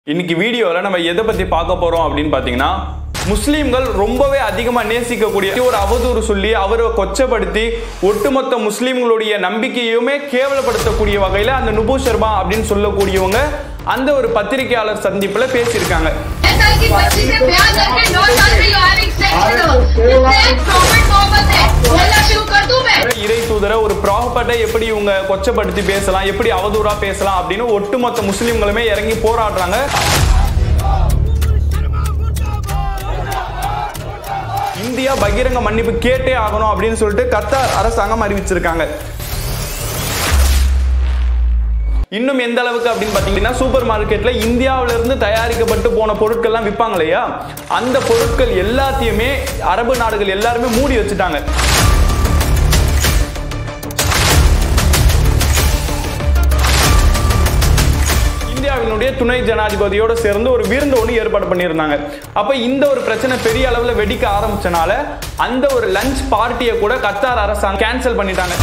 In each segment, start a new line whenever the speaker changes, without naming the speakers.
இன்னைக்கு வீடியோவில் நம்ம எதை பற்றி பார்க்க போகிறோம் அப்படின்னு பார்த்தீங்கன்னா முஸ்லீம்கள் ரொம்பவே அதிகமாக நேசிக்கக்கூடிய ஒரு அவதூறு சொல்லி அவரை கொச்சப்படுத்தி ஒட்டுமொத்த முஸ்லீம்களுடைய நம்பிக்கையுமே கேவலப்படுத்தக்கூடிய வகையில் அந்த நுபு சர்மா அப்படின்னு சொல்லக்கூடியவங்க அந்த ஒரு பத்திரிகையாளர் சந்திப்பில் பேசியிருக்காங்க
साल की बच्ची से ब्याह करके नौ साल में यू हैविंग सेक्स कितने प्रॉफिट मोहब्बत है बोलना शुरू कर दूं मैं
இறை தூதரை ஒரு ப்ராப்பர்ட்டை எப்படி இவங்க கொச்சப்படுத்தி பேசலாம் எப்படி அவதூறா பேசலாம் அப்படின்னு ஒட்டுமொத்த முஸ்லீம்களுமே இறங்கி போராடுறாங்க இந்தியா பகிரங்க மன்னிப்பு கேட்டே ஆகணும் அப்படின்னு சொல்லிட்டு கத்தார் அரசாங்கம் அறிவிச்சிருக்காங்க இன்னும் எந்த அளவுக்கு அப்படின்னு பார்த்தீங்கன்னா சூப்பர் மார்க்கெட்ல இந்தியாவில இருந்து தயாரிக்கப்பட்டு போன பொருட்கள்லாம் விற்பாங்க இல்லையா அந்த பொருட்கள் எல்லாத்தையுமே அரபு நாடுகள் எல்லாருமே மூடி வச்சுட்டாங்க இந்தியாவினுடைய துணை ஜனாதிபதியோட சேர்ந்து ஒரு விருந்து ஒன்று ஏற்பாடு பண்ணியிருந்தாங்க அப்ப இந்த ஒரு பிரச்சனை பெரிய அளவில் வெடிக்க ஆரம்பிச்சனால அந்த ஒரு லஞ்ச் பார்ட்டியை கூட கத்தார் அரசாங்கம் கேன்சல் பண்ணிட்டாங்க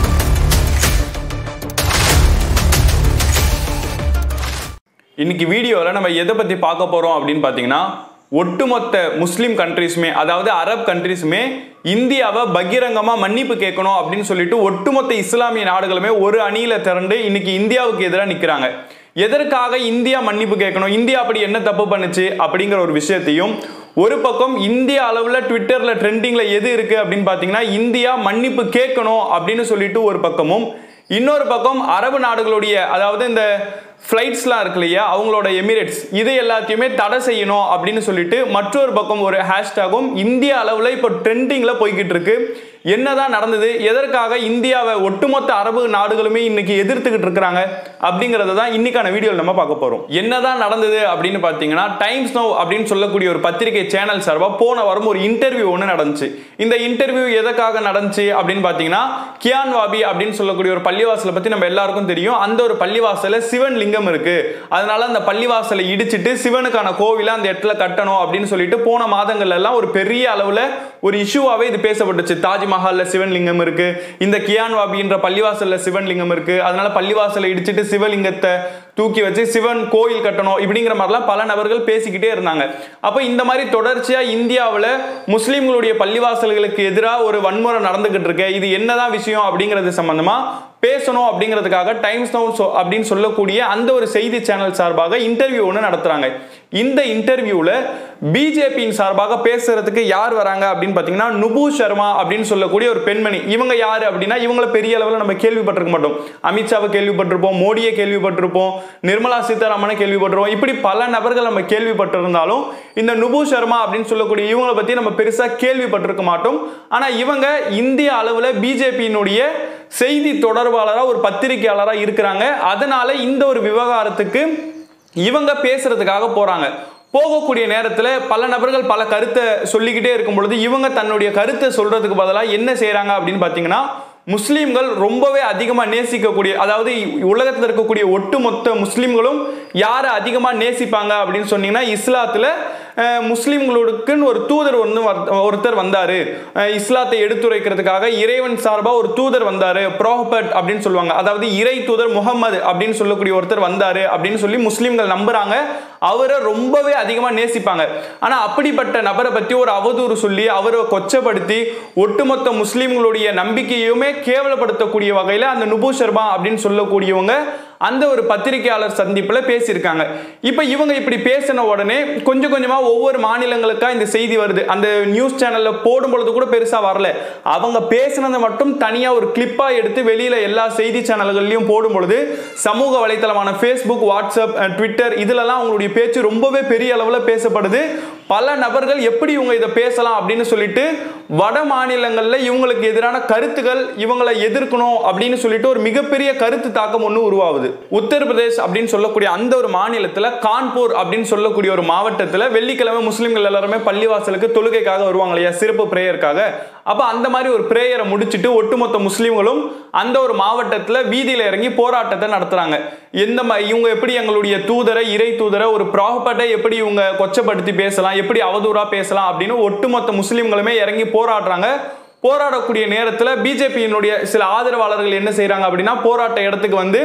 இன்னைக்கு வீடியோவில் நம்ம எதை பற்றி பார்க்க போகிறோம் அப்படின்னு பார்த்தீங்கன்னா ஒட்டுமொத்த முஸ்லீம் கண்ட்ரீஸுமே அதாவது அரப் கண்ட்ரீஸுமே இந்தியாவை பகிரங்கமாக மன்னிப்பு கேட்கணும் அப்படின்னு சொல்லிட்டு ஒட்டுமொத்த இஸ்லாமிய நாடுகளுமே ஒரு அணியில் திரண்டு இன்னைக்கு இந்தியாவுக்கு எதிராக நிற்கிறாங்க எதற்காக இந்தியா மன்னிப்பு கேட்கணும் இந்தியா அப்படி என்ன தப்பு பண்ணுச்சு அப்படிங்கிற ஒரு விஷயத்தையும் ஒரு பக்கம் இந்திய அளவில் ட்விட்டரில் ட்ரெண்டிங்கில் எது இருக்குது அப்படின்னு பார்த்தீங்கன்னா இந்தியா மன்னிப்பு கேட்கணும் அப்படின்னு சொல்லிட்டு ஒரு பக்கமும் இன்னொரு பக்கம் அரபு நாடுகளுடைய அதாவது இந்த ஃப்ளைட்ஸ்லாம் இருக்கு இல்லையா அவங்களோட எமிரேட்ஸ் இது எல்லாத்தையுமே தடை செய்யணும் அப்படின்னு சொல்லிட்டு மற்றொரு பக்கம் ஒரு ஹேஷ்டாகும் இந்திய அளவில் இப்போ ட்ரெண்டிங்கில் போய்கிட்டு இருக்கு என்னதான் நடந்தது எதற்காக இந்தியாவை ஒட்டுமொத்த அரபு நாடுகளுமே இன்னைக்கு எதிர்த்துக்கிட்டு இருக்கிறாங்க அப்படிங்கறத தான் இன்னைக்கான வீடியோவில் நம்ம பார்க்க போறோம் என்னதான் நடந்தது அப்படின்னு பார்த்தீங்கன்னா டைம்ஸ் நோ அப்படின்னு சொல்லக்கூடிய ஒரு பத்திரிகை சேனல் சார்பாக போன வாரம் ஒரு இன்டர்வியூ ஒன்று நடந்துச்சு இந்த இன்டர்வியூ எதற்காக நடந்துச்சு அப்படின்னு பார்த்தீங்கன்னா கியான் வாபி அப்படின்னு சொல்லக்கூடிய ஒரு பள்ளிவாசலை பற்றி நம்ம எல்லாருக்கும் தெரியும் அந்த ஒரு பள்ளிவாசல சிவன் லிங்கம் இருக்கு அதனால அந்த பள்ளிவாசலை இடிச்சிட்டு சிவனுக்கான கோவிலை அந்த இடத்துல கட்டணும் அப்படின்னு சொல்லிட்டு போன மாதங்கள்ல எல்லாம் ஒரு பெரிய அளவில் ஒரு இஷ்யூவாகவே இது பேசப்பட்டுச்சு தாஜ்மஹால்ல சிவன்லிங்கம் இருக்கு இந்த கியான் வாபின்ற பள்ளிவாசல்ல சிவன்லிங்கம் இருக்கு அதனால பள்ளிவாசலை இடிச்சிட்டு சிவலிங்கத்தை தூக்கி வச்சு சிவன் கோயில் கட்டணும் இப்படிங்கிற மாதிரிலாம் பல நபர்கள் பேசிக்கிட்டே இருந்தாங்க அப்போ இந்த மாதிரி தொடர்ச்சியா இந்தியாவில் முஸ்லீம்களுடைய பள்ளிவாசல்களுக்கு எதிராக ஒரு வன்முறை நடந்துகிட்டு இருக்கு இது என்னதான் விஷயம் அப்படிங்கிறது சம்பந்தமா பேசணும் அப்படிங்கிறதுக்காக டைம்ஸ் நோ அப்படின்னு சொல்லக்கூடிய அந்த ஒரு செய்தி சேனல் சார்பாக இன்டர்வியூ ஒன்று நடத்துறாங்க இந்த இன்டர்வியூல பிஜேபியின் சார்பாக பேசுறதுக்கு யார் வராங்க அப்படின்னு பார்த்தீங்கன்னா நுபு சர்மா அப்படின்னு சொல்லக்கூடிய ஒரு பெண்மணி இவங்க யாரு அப்படின்னா இவங்கள பெரிய அளவில் நம்ம கேள்விப்பட்டிருக்க மாட்டோம் அமித்ஷாவை கேள்விப்பட்டிருப்போம் மோடியை கேள்விப்பட்டிருப்போம் நிர்மலா சீதாராமனை கேள்விப்பட்டிருப்போம் இப்படி பல நபர்கள் நம்ம கேள்விப்பட்டிருந்தாலும் இந்த நுபு சர்மா அப்படின்னு சொல்லக்கூடிய இவங்களை பத்தி நம்ம பெருசா கேள்விப்பட்டிருக்க மாட்டோம் ஆனா இவங்க இந்திய அளவில் பிஜேபியினுடைய செய்தி தொடர்பாளராக ஒரு பத்திரிகையாளராக இருக்கிறாங்க அதனால இந்த ஒரு விவகாரத்துக்கு இவங்க பேசுறதுக்காக போறாங்க போகக்கூடிய நேரத்தில் பல நபர்கள் பல கருத்தை சொல்லிக்கிட்டே இருக்கும் பொழுது இவங்க தன்னுடைய கருத்தை சொல்றதுக்கு பதிலாக என்ன செய்றாங்க அப்படின்னு பார்த்தீங்கன்னா முஸ்லீம்கள் ரொம்பவே அதிகமாக நேசிக்கக்கூடிய அதாவது உலகத்தில் இருக்கக்கூடிய ஒட்டுமொத்த முஸ்லீம்களும் யாரை அதிகமாக நேசிப்பாங்க அப்படின்னு சொன்னீங்கன்னா இஸ்லாத்தில் அஹ், முஸ்லீம்களுக்குன்னு ஒரு தூதர் வந்து வர்- ஒருத்தர் வந்தார் இஸ்லாத்தை எடுத்துரைக்கிறதுக்காக இறைவன் சார்பாக ஒரு தூதர் வந்தார் ப்ராபர்ட் அப்படின்னு சொல்லுவாங்க அதாவது இறை தூதர் முகம்மது அப்படின்னு சொல்லக்கூடிய ஒருத்தர் வந்தார் அப்படின்னு சொல்லி முஸ்லீம்கள் நம்புறாங்க அவரை ரொம்பவே அதிகமாக நேசிப்பாங்க ஆனால் அப்படிப்பட்ட நபரை பற்றி ஒரு அவதூறு சொல்லி அவரை கொச்சப்படுத்தி ஒட்டுமொத்த முஸ்லீம்களுடைய நம்பிக்கையுமே கேவலப்படுத்தக்கூடிய வகையில் அந்த நுபு சர்மா அப்படின்னு சொல்லக்கூடியவங்க அந்த ஒரு பத்திரிகையாளர் சந்திப்பில் பேசியிருக்காங்க இப்போ இவங்க இப்படி பேசின உடனே கொஞ்சம் கொஞ்சமாக ஒவ்வொரு மாநிலங்களுக்கா இந்த செய்தி வருது அந்த நியூஸ் சேனலில் போடும் பொழுது கூட பெருசாக வரல அவங்க பேசினதை மட்டும் தனியாக ஒரு கிளிப்பாக எடுத்து வெளியில் எல்லா செய்தி சேனல்கள்லையும் போடும் பொழுது சமூக வலைத்தளமான ஃபேஸ்புக் வாட்ஸ்அப் அஹ், ட்விட்டர் இதிலெல்லாம் அவங்களுடைய பேச்சு ரொம்பவே பெரிய அளவில் பேசப்படுது பல நபர்கள் எப்படி இவங்க இதை பேசலாம் அப்படின்னு சொல்லிட்டு வட மாநிலங்களில் இவங்களுக்கு எதிரான கருத்துக்கள் இவங்களை எதிர்க்கணும் அப்படின்னு சொல்லிட்டு ஒரு மிகப்பெரிய கருத்து தாக்கம் ஒன்று உருவாகுது உத்தரப்பிரதேஷ் அப்படின்னு சொல்லக்கூடிய அந்த ஒரு மாநிலத்தில் கான்பூர் அப்படின்னு சொல்லக்கூடிய ஒரு மாவட்டத்தில் வெள்ளிக்கிழமை முஸ்லீம்கள் எல்லாருமே பள்ளிவாசலுக்கு தொழுகைக்காக வருவாங்க இல்லையா சிறப்பு பிரேயருக்காக அப்போ அந்த மாதிரி ஒரு பிரேயரை முடிச்சுட்டு ஒட்டுமொத்த முஸ்லீம்களும் அந்த ஒரு மாவட்டத்தில் வீதியில் இறங்கி போராட்டத்தை நடத்துறாங்க எந்த மாதிரி இவங்க எப்படி எங்களுடைய தூதரை இறை தூதரை ஒரு ப்ராப்பர்ட்டை எப்படி இவங்க கொச்சப்படுத்தி பேசலாம் எப்படி அவதூறா பேசலாம் அப்படின்னு ஒட்டுமொத்த முஸ்லீம்களுமே இறங்கி போராடுறாங்க போராடக்கூடிய நேரத்தில் பிஜேபியினுடைய சில ஆதரவாளர்கள் என்ன செய்றாங்க அப்படின்னா போராட்ட இடத்துக்கு வந்து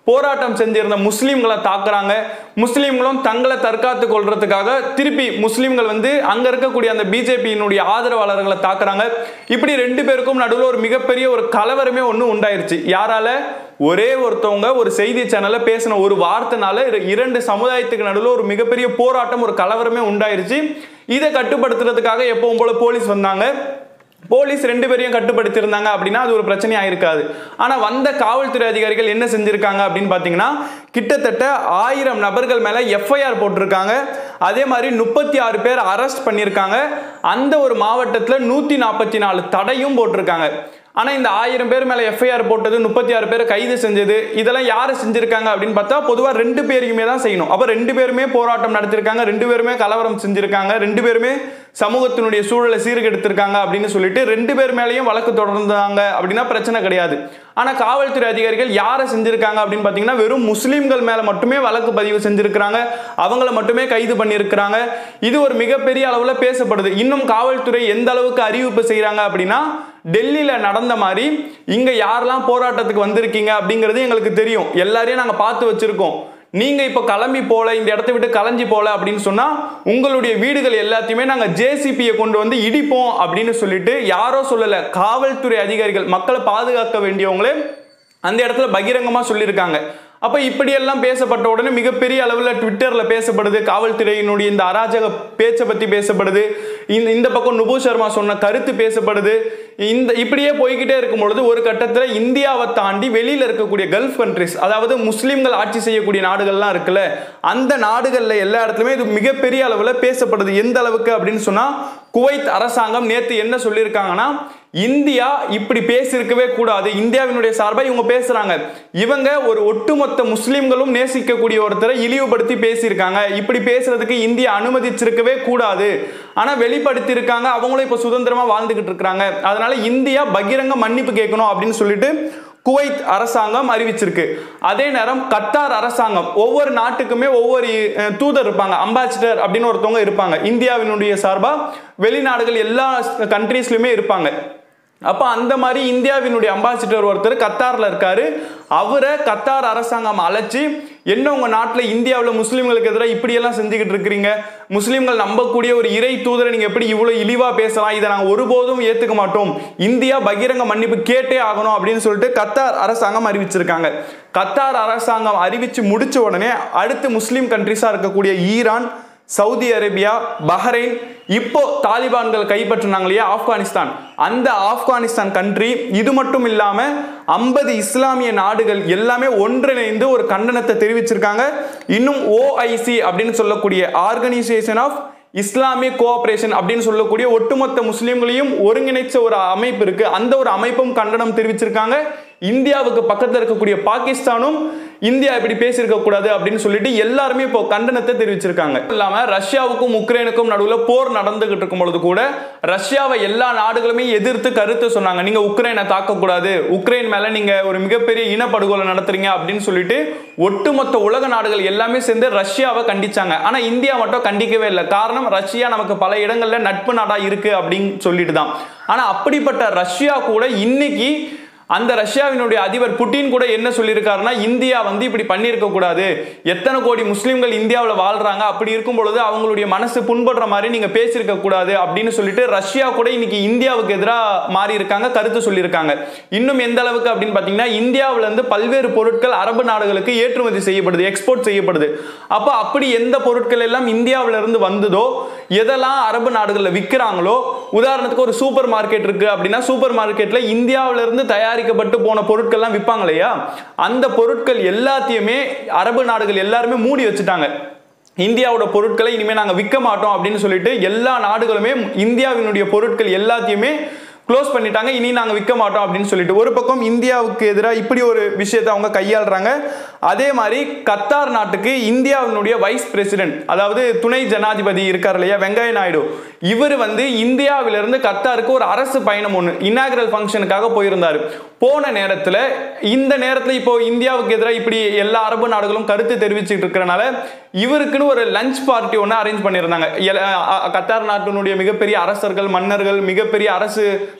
போராட்டம் செஞ்சிருந்த முஸ்லீம்களை தாக்குறாங்க முஸ்லீம்களும் தங்களை தற்காத்து கொள்றதுக்காக திருப்பி முஸ்லீம்கள் வந்து அங்க இருக்கக்கூடிய அந்த பிஜேபியினுடைய ஆதரவாளர்களை தாக்குறாங்க இப்படி ரெண்டு பேருக்கும் நடுவில் ஒரு மிகப்பெரிய ஒரு கலவரமே ஒன்று உண்டாயிருச்சு யாரால ஒரே ஒருத்தவங்க ஒரு செய்தி சேனல்ல பேசின ஒரு வார்த்தைனால இரு- இரண்டு சமுதாயத்துக்கு நடுவில் ஒரு மிகப்பெரிய போராட்டம் ஒரு கலவரமே உண்டாயிருச்சு இதை கட்டுப்படுத்துறதுக்காக எப்பவும் போல போலீஸ் வந்தாங்க போலீஸ் ரெண்டு பேரையும் கட்டுப்படுத்தியிருந்தாங்க அப்படின்னா அது ஒரு பிரச்சனை ஆயிருக்காது ஆனா வந்த காவல்துறை அதிகாரிகள் என்ன செஞ்சிருக்காங்க அப்படின்னு பாத்தீங்கன்னா கிட்டத்தட்ட ஆயிரம் நபர்கள் மேல எஃப்ஐஆர் போட்டிருக்காங்க அதே மாதிரி முப்பத்தி ஆறு பேர் அரெஸ்ட் பண்ணியிருக்காங்க அந்த ஒரு மாவட்டத்துல நூத்தி நாற்பத்தி நாலு தடையும் போட்டிருக்காங்க ஆனா இந்த ஆயிரம் பேர் மேல எஃப்ஐஆர் போட்டது முப்பத்தி ஆறு பேர் கைது செஞ்சது இதெல்லாம் யாரு செஞ்சிருக்காங்க அப்படின்னு பார்த்தா பொதுவா ரெண்டு பேருக்குமே தான் செய்யணும் அப்ப ரெண்டு பேருமே போராட்டம் நடத்திருக்காங்க ரெண்டு பேருமே கலவரம் செஞ்சிருக்காங்க ரெண்டு பேருமே சமூகத்தினுடைய சூழலை சீர்கெடுத்திருக்காங்க அப்படின்னு சொல்லிட்டு ரெண்டு பேர் மேலேயும் வழக்கு தொடர்ந்தாங்க அப்படின்னா பிரச்சனை கிடையாது ஆனா காவல்துறை அதிகாரிகள் யாரை செஞ்சிருக்காங்க அப்படின்னு பாத்தீங்கன்னா வெறும் முஸ்லிம்கள் மேல மட்டுமே வழக்கு பதிவு செஞ்சிருக்கிறாங்க அவங்கள மட்டுமே கைது பண்ணியிருக்கிறாங்க இது ஒரு மிகப்பெரிய அளவுல பேசப்படுது இன்னும் காவல்துறை எந்த அளவுக்கு அறிவிப்பு செய்றாங்க அப்படின்னா டெல்லியில நடந்த மாதிரி இங்க யாரெல்லாம் போராட்டத்துக்கு வந்திருக்கீங்க அப்படிங்கிறது எங்களுக்கு தெரியும் எல்லாரையும் நாங்க பார்த்து வச்சிருக்கோம் நீங்க இப்ப கிளம்பி போல இந்த இடத்த விட்டு கலைஞ்சி போல அப்படின்னு சொன்னா உங்களுடைய வீடுகள் எல்லாத்தையுமே நாங்க ஜேசிபியை கொண்டு வந்து இடிப்போம் அப்படின்னு சொல்லிட்டு யாரோ சொல்லல காவல்துறை அதிகாரிகள் மக்களை பாதுகாக்க வேண்டியவங்களே அந்த இடத்துல பகிரங்கமா சொல்லியிருக்காங்க அப்ப இப்படியெல்லாம் பேசப்பட்ட உடனே மிகப்பெரிய அளவில் ட்விட்டர்ல பேசப்படுது காவல்துறையினுடைய இந்த அராஜக பேச்சை பத்தி பேசப்படுது இந்த இந்த பக்கம் நுபு சர்மா சொன்ன கருத்து பேசப்படுது இந்த இப்படியே போய்கிட்டே இருக்கும் பொழுது ஒரு கட்டத்தில் இந்தியாவை தாண்டி வெளியில இருக்கக்கூடிய கல்ஃப் கண்ட்ரிஸ் அதாவது முஸ்லிம்கள் ஆட்சி செய்யக்கூடிய நாடுகள்லாம் இருக்குல்ல அந்த நாடுகள்ல எல்லா இடத்துலயுமே இது மிகப்பெரிய அளவில் பேசப்படுது எந்த அளவுக்கு அப்படின்னு சொன்னா குவைத் அரசாங்கம் நேத்து என்ன சொல்லியிருக்காங்கன்னா இந்தியா இப்படி பேசியிருக்கவே கூடாது இந்தியாவினுடைய சார்பாக இவங்க பேசுறாங்க இவங்க ஒரு ஒட்டுமொத்த முஸ்லிம்களும் நேசிக்கக்கூடிய ஒருத்தரை இழிவுபடுத்தி பேசியிருக்காங்க இப்படி பேசுறதுக்கு இந்தியா அனுமதிச்சிருக்கவே கூடாது ஆனா வெளிப்படுத்தி இருக்காங்க அவங்களும் இப்ப சுதந்திரமா வாழ்ந்துகிட்டு இருக்காங்க அதனால இந்தியா பகிரங்க மன்னிப்பு கேட்கணும் அப்படின்னு சொல்லிட்டு குவைத் அரசாங்கம் அறிவிச்சிருக்கு அதே நேரம் கத்தார் அரசாங்கம் ஒவ்வொரு நாட்டுக்குமே ஒவ்வொரு அஹ், தூதர் இருப்பாங்க அம்பாசிடர் அப்படின்னு ஒருத்தவங்க இருப்பாங்க இந்தியாவினுடைய சார்பா வெளிநாடுகள் எல்லா கண்ட்ரீஸ்லயுமே இருப்பாங்க அப்ப அந்த மாதிரி இந்தியாவினுடைய அம்பாசிடர் ஒருத்தர் கத்தார்ல இருக்காரு அவரை கத்தார் அரசாங்கம் அழைச்சி என்ன உங்க நாட்டுல இந்தியாவில் முஸ்லிம்களுக்கு எதிராக இப்படி எல்லாம் செஞ்சுக்கிட்டு இருக்கிறீங்க முஸ்லிம்கள் நம்பக்கூடிய ஒரு இறை தூதரை நீங்க எப்படி இவ்வளவு இழிவா பேசலாம் இதை நாங்க ஒருபோதும் ஏத்துக்க மாட்டோம் இந்தியா பகிரங்க மன்னிப்பு கேட்டே ஆகணும் அப்படின்னு சொல்லிட்டு கத்தார் அரசாங்கம் அறிவிச்சிருக்காங்க கத்தார் அரசாங்கம் அறிவிச்சு முடிச்ச உடனே அடுத்து முஸ்லீம் கண்ட்ரிஸா இருக்கக்கூடிய ஈரான் சவுதி அரேபியா பஹ்ரைன் இப்போ தாலிபான்கள் கைப்பற்றினாங்க இல்லையா ஆப்கானிஸ்தான் அந்த ஆப்கானிஸ்தான் கண்ட்ரி இது மட்டும் இல்லாம ஐம்பது இஸ்லாமிய நாடுகள் எல்லாமே ஒன்றிணைந்து ஒரு கண்டனத்தை தெரிவிச்சிருக்காங்க இன்னும் ஓஐசி அப்படின்னு சொல்லக்கூடிய ஆர்கனைசேஷன் ஆஃப் இஸ்லாமிக் கோஆபரேஷன் அப்படின்னு சொல்லக்கூடிய ஒட்டுமொத்த முஸ்லிம்களையும் ஒருங்கிணைச்ச ஒரு அமைப்பு இருக்கு அந்த ஒரு அமைப்பும் கண்டனம் தெரிவிச்சிருக்காங்க இந்தியாவுக்கு பக்கத்துல இருக்கக்கூடிய பாகிஸ்தானும் இந்தியா இப்படி பேசியிருக்க கூடாது அப்படின்னு சொல்லிட்டு எல்லாருமே இப்போ கண்டனத்தை தெரிவிச்சிருக்காங்க இல்லாம ரஷ்யாவுக்கும் உக்ரைனுக்கும் நடுவில் போர் நடந்துகிட்டு இருக்கும் பொழுது கூட ரஷ்யாவை எல்லா நாடுகளுமே எதிர்த்து கருத்து சொன்னாங்க நீங்க உக்ரைனை தாக்கக்கூடாது உக்ரைன் மேல நீங்க ஒரு மிகப்பெரிய இனப்படுகொலை நடத்துறீங்க அப்படின்னு சொல்லிட்டு ஒட்டுமொத்த உலக நாடுகள் எல்லாமே சேர்ந்து ரஷ்யாவை கண்டிச்சாங்க ஆனா இந்தியா மட்டும் கண்டிக்கவே இல்லை காரணம் ரஷ்யா நமக்கு பல இடங்கள்ல நட்பு நாடா இருக்கு அப்படின்னு சொல்லிட்டு தான் ஆனா அப்படிப்பட்ட ரஷ்யா கூட இன்னைக்கு அந்த ரஷ்யாவினுடைய அதிபர் புட்டின் கூட என்ன சொல்லியிருக்காருன்னா இந்தியா வந்து இப்படி பண்ணியிருக்க கூடாது எத்தனை கோடி முஸ்லிம்கள் இந்தியாவில் வாழ்றாங்க அப்படி இருக்கும் பொழுது அவங்களுடைய மனசு புண்படுற மாதிரி நீங்க பேசியிருக்க கூடாது அப்படின்னு சொல்லிட்டு ரஷ்யா கூட இன்னைக்கு இந்தியாவுக்கு எதிராக மாறி இருக்காங்க கருத்து சொல்லியிருக்காங்க இன்னும் எந்த அளவுக்கு அப்படின்னு பார்த்தீங்கன்னா இந்தியாவுல இருந்து பல்வேறு பொருட்கள் அரபு நாடுகளுக்கு ஏற்றுமதி செய்யப்படுது எக்ஸ்போர்ட் செய்யப்படுது அப்போ அப்படி எந்த பொருட்கள் எல்லாம் இந்தியாவில இருந்து வந்ததோ எதெல்லாம் அரபு நாடுகளில் விற்கிறாங்களோ உதாரணத்துக்கு ஒரு சூப்பர் மார்க்கெட் இருக்கு அப்படின்னா சூப்பர் மார்க்கெட்ல இந்தியாவில இருந்து தயாரிக்கப்பட்டு போன பொருட்கள்லாம் விற்பாங்க இல்லையா அந்த பொருட்கள் எல்லாத்தையுமே அரபு நாடுகள் எல்லாருமே மூடி வச்சுட்டாங்க இந்தியாவோட பொருட்களை இனிமேல் நாங்கள் விற்க மாட்டோம் அப்படின்னு சொல்லிட்டு எல்லா நாடுகளுமே இந்தியாவினுடைய பொருட்கள் எல்லாத்தையுமே க்ளோஸ் பண்ணிட்டாங்க இனி நாங்கள் விற்க மாட்டோம் அப்படின்னு சொல்லிட்டு ஒரு பக்கம் இந்தியாவுக்கு எதிராக இப்படி ஒரு விஷயத்தை அவங்க கையாளுறாங்க அதே மாதிரி கத்தார் நாட்டுக்கு இந்தியாவினுடைய வைஸ் பிரசிடென்ட் அதாவது துணை ஜனாதிபதி இருக்கார் இல்லையா வெங்கைய நாயுடு இவர் வந்து இந்தியாவிலிருந்து கத்தாருக்கு ஒரு அரசு பயணம் ஒன்று இன்னாகரல் ஃபங்க்ஷனுக்காக போயிருந்தார் போன நேரத்தில் இந்த நேரத்தில் இப்போ இந்தியாவுக்கு எதிராக இப்படி எல்லா அரபு நாடுகளும் கருத்து தெரிவிச்சுட்டு இருக்கிறனால இவருக்குன்னு ஒரு லஞ்ச் பார்ட்டி ஒன்று அரேஞ்ச் பண்ணியிருந்தாங்க எல- அ- அ- கத்தார் நாட்டினுடைய மிகப்பெரிய அரசர்கள் மன்னர்கள் மிகப்பெரிய அரசு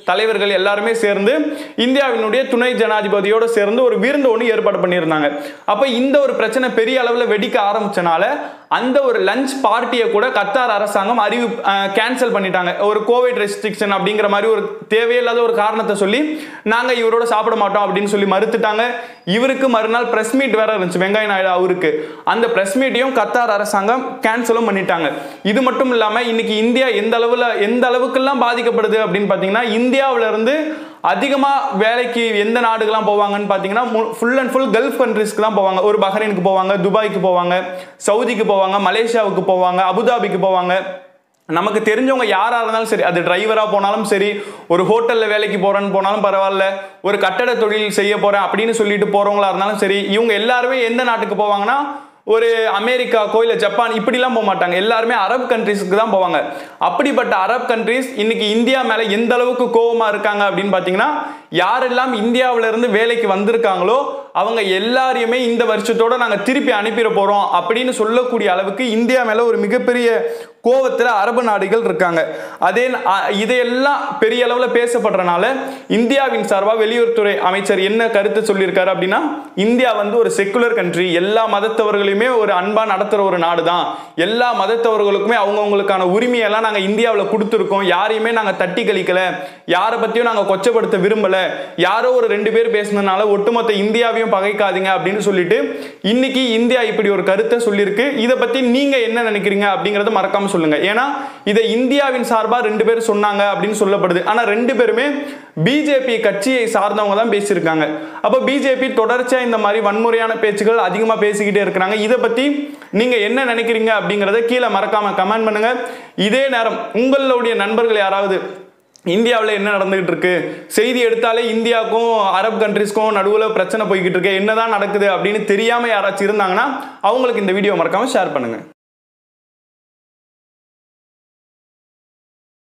தலைவர்கள் எல்லாருமே சேர்ந்து இந்தியாவினுடைய துணை ஜனாதிபதியோட சேர்ந்து ஒரு விருந்து ஒன்று ஏற்பாடு பண்ணியிருந்தாங்க அப்போ இந்த ஒரு பிரச்சனை பெரிய அளவில் வெடிக்க ஆரம்பிச்சனால அந்த ஒரு லஞ்ச் பார்ட்டியை கூட கத்தார் அரசாங்கம் அறிவு கேன்சல் பண்ணிட்டாங்க ஒரு கோவிட் ரெஸ்ட்ரிக்ஷன் அப்படிங்கிற மாதிரி ஒரு தேவையில்லாத ஒரு காரணத்தை சொல்லி நாங்கள் இவரோட சாப்பிட மாட்டோம் அப்படின்னு சொல்லி மறுத்துட்டாங்க இவருக்கு மறுநாள் பிரஸ் மீட் வேற இருந்துச்சு வெங்காய நாயுடு அவருக்கு அந்த பிரஸ் மீட்டையும் கத்தார் அரசாங்கம் கேன்சலும் பண்ணிட்டாங்க இது மட்டும் இல்லாமல் இன்னைக்கு இந்தியா எந்த அளவில் எந்த அளவுக்கெல்லாம் பாதிக்கப்படுது அப்படின்னு பார்த்தீங்கன்னா இந்தியாவில இருந்து அதிகமாக வேலைக்கு எந்த நாடுகள்லாம் போவாங்கன்னு பார்த்தீங்கன்னா ஃபுல் அண்ட் ஃபுல் கல்ஃப் கண்ட்ரிஸ்க்கு தான் போவாங்க ஒரு பஹ்ரைனுக்கு போவாங்க துபாய்க்கு போவாங்க சவுதிக்கு போவாங்க மலேசியாவுக்கு போவாங்க அபுதாபிக்கு போவாங்க நமக்கு தெரிஞ்சவங்க யாராக இருந்தாலும் சரி அது டிரைவராக போனாலும் சரி ஒரு ஹோட்டலில் வேலைக்கு போகிறேன்னு போனாலும் பரவாயில்ல ஒரு கட்டட தொழில் செய்ய போகிறேன் அப்படின்னு சொல்லிட்டு போகிறவங்களா இருந்தாலும் சரி இவங்க எல்லாருமே எந்த நாட்டுக்கு போவாங்கன்னா ஒரு அமெரிக்காக்கோ இல்லை ஜப்பான் இப்படிலாம் போக மாட்டாங்க எல்லாருமே அரப் கண்ட்ரீஸ்க்கு தான் போவாங்க அப்படிப்பட்ட அரப் கண்ட்ரீஸ் இன்னைக்கு இந்தியா மேலே எந்த அளவுக்கு கோபமாக இருக்காங்க அப்படின்னு பார்த்தீங்கன்னா யாரெல்லாம் இந்தியாவில இருந்து வேலைக்கு வந்திருக்காங்களோ அவங்க எல்லாரையுமே இந்த வருஷத்தோட நாங்கள் திருப்பி அனுப்பிட போகிறோம் அப்படின்னு சொல்லக்கூடிய அளவுக்கு இந்தியா மேலே ஒரு மிகப்பெரிய கோவத்தில் அரபு நாடுகள் இருக்காங்க அதே அ- இதையெல்லாம் பெரிய அளவில் பேசப்படுறனால இந்தியாவின் சார்பாக வெளியுறவுத்துறை அமைச்சர் என்ன கருத்து சொல்லியிருக்காரு அப்படின்னா இந்தியா வந்து ஒரு செக்குலர் கண்ட்ரி எல்லா மதத்தவர்களையுமே ஒரு அன்பாக நடத்துகிற ஒரு நாடு தான் எல்லா மதத்தவர்களுக்குமே அவங்கவுங்களுக்கான உரிமையெல்லாம் நாங்கள் இந்தியாவில் கொடுத்துருக்கோம் யாரையுமே நாங்கள் தட்டி கழிக்கல யாரை பற்றியும் நாங்கள் கொச்சப்படுத்த விரும்பலை யாரோ ஒரு ரெண்டு பேர் பேசுனதுனால ஒட்டுமொத்த இந்தியாவையும் பகைக்காதீங்க அப்படின்னு சொல்லிட்டு இன்னைக்கு இந்தியா இப்படி ஒரு கருத்தை சொல்லியிருக்கு இதை பற்றி நீங்கள் என்ன நினைக்கிறீங்க அப்படிங்கிறத மறக்காம சொல்லுங்க ஏன்னா இதை இந்தியாவின் சார்பாக ரெண்டு பேர் சொன்னாங்க அப்படின்னு சொல்லப்படுது ஆனால் ரெண்டு பேருமே பிஜேபி கட்சியை சார்ந்தவங்க தான் பேசியிருக்காங்க அப்போ பிஜேபி தொடர்ச்சியாக இந்த மாதிரி வன்முறையான பேச்சுகள் அதிகமாக பேசிக்கிட்டே இருக்கிறாங்க இதை பற்றி நீங்கள் என்ன நினைக்கிறீங்க அப்படிங்கிறத கீழே மறக்காம கமெண்ட் பண்ணுங்க இதே நேரம் உங்களுடைய நண்பர்கள் யாராவது இந்தியாவில் என்ன நடந்துகிட்டு இருக்கு செய்தி எடுத்தாலே இந்தியாவுக்கும் அரப் கண்ட்ரிஸ்க்கும் நடுவில் பிரச்சனை போய்கிட்டு இருக்கு என்னதான் நடக்குது அப்படின்னு தெரியாமல் யாராச்சும் இருந்தாங்கன்னா அவங்களுக்கு இந்த வீடியோ மறக்காம ஷேர் பண்ணுங்க